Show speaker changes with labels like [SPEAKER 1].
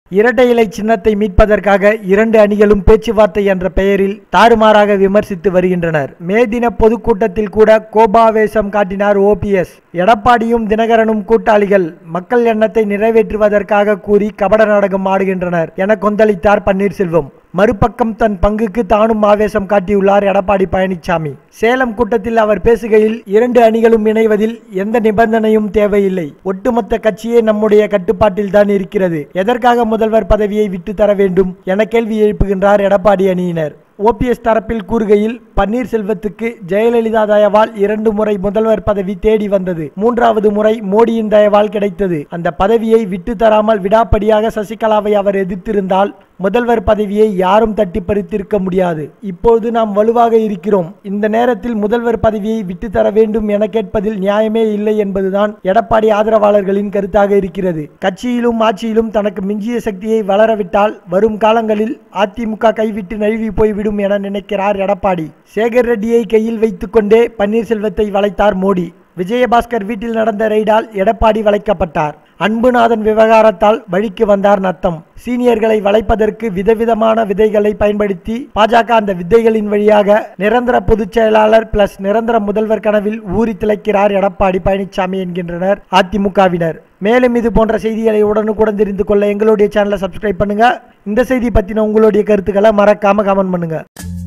[SPEAKER 1] இரட்டை இலை சின்னத்தை மீட்பதற்காக இரண்டு அணிகளும் பேச்சுவார்த்தை என்ற பெயரில் தாறுமாறாக விமர்சித்து வருகின்றனர் மே தின பொதுக்கூட்டத்தில் கூட கோபாவேசம் காட்டினார் ஓபிஎஸ் எடப்பாடியும் தினகரனும் கூட்டாளிகள் மக்கள் எண்ணத்தை நிறைவேற்றுவதற்காக கூறி கபட நாடகம் ஆடுகின்றனர் என கொந்தளித்தார் பன்னீர்செல்வம் மறுபக்கம் தன் பங்குக்கு தானும் ஆவேசம் காட்டியுள்ளார் எடப்பாடி பழனிசாமி சேலம் கூட்டத்தில் அவர் பேசுகையில் இரண்டு அணிகளும் இணைவதில் எந்த நிபந்தனையும் தேவையில்லை ஒட்டுமொத்த கட்சியே நம்முடைய கட்டுப்பாட்டில் தான் இருக்கிறது எதற்காக முதல்வர் பதவியை விட்டு தர வேண்டும் என கேள்வி எழுப்புகின்றார் எடப்பாடி அணியினர் ஓபிஎஸ் தரப்பில் கூறுகையில் பன்னீர்செல்வத்துக்கு ஜெயலலிதா தயவால் இரண்டு முறை முதல்வர் பதவி தேடி வந்தது மூன்றாவது முறை மோடியின் தயவால் கிடைத்தது அந்த பதவியை விட்டு தராமல் விடாப்படியாக சசிகலாவை அவர் எதிர்த்திருந்தால் முதல்வர் பதவியை யாரும் தட்டி பறித்திருக்க முடியாது இப்போது நாம் வலுவாக இருக்கிறோம் இந்த நேரத்தில் முதல்வர் பதவியை விட்டு தர வேண்டும் என கேட்பதில் நியாயமே இல்லை என்பதுதான் எடப்பாடி ஆதரவாளர்களின் கருத்தாக இருக்கிறது கட்சியிலும் ஆட்சியிலும் தனக்கு மிஞ்சிய சக்தியை வளரவிட்டால் வரும் காலங்களில் அதிமுக கைவிட்டு நழுவி போய்விடும் என நினைக்கிறார் எடப்பாடி சேகர் ரெட்டியை கையில் வைத்துக்கொண்டே பன்னீர்செல்வத்தை வளைத்தார் மோடி விஜயபாஸ்கர் வீட்டில் நடந்த ரெய்டால் எடப்பாடி வளைக்கப்பட்டார் அன்புநாதன் விவகாரத்தால் வழிக்கு வந்தார் நத்தம் சீனியர்களை வளைப்பதற்கு விதவிதமான விதைகளை பயன்படுத்தி பாஜக அந்த விதைகளின் வழியாக நிரந்தர பொதுச் செயலாளர் பிளஸ் நிரந்தர முதல்வர் கனவில் ஊறி திளைக்கிறார் எடப்பாடி பழனிசாமி என்கின்றனர் அதிமுகவினர் மேலும் இது போன்ற செய்திகளை உடனுக்குடன் தெரிந்து கொள்ள எங்களுடைய சேனலை சப்ஸ்கிரைப் பண்ணுங்க இந்த செய்தி பத்தின உங்களுடைய கருத்துக்களை மறக்காம கமெண்ட் பண்ணுங்க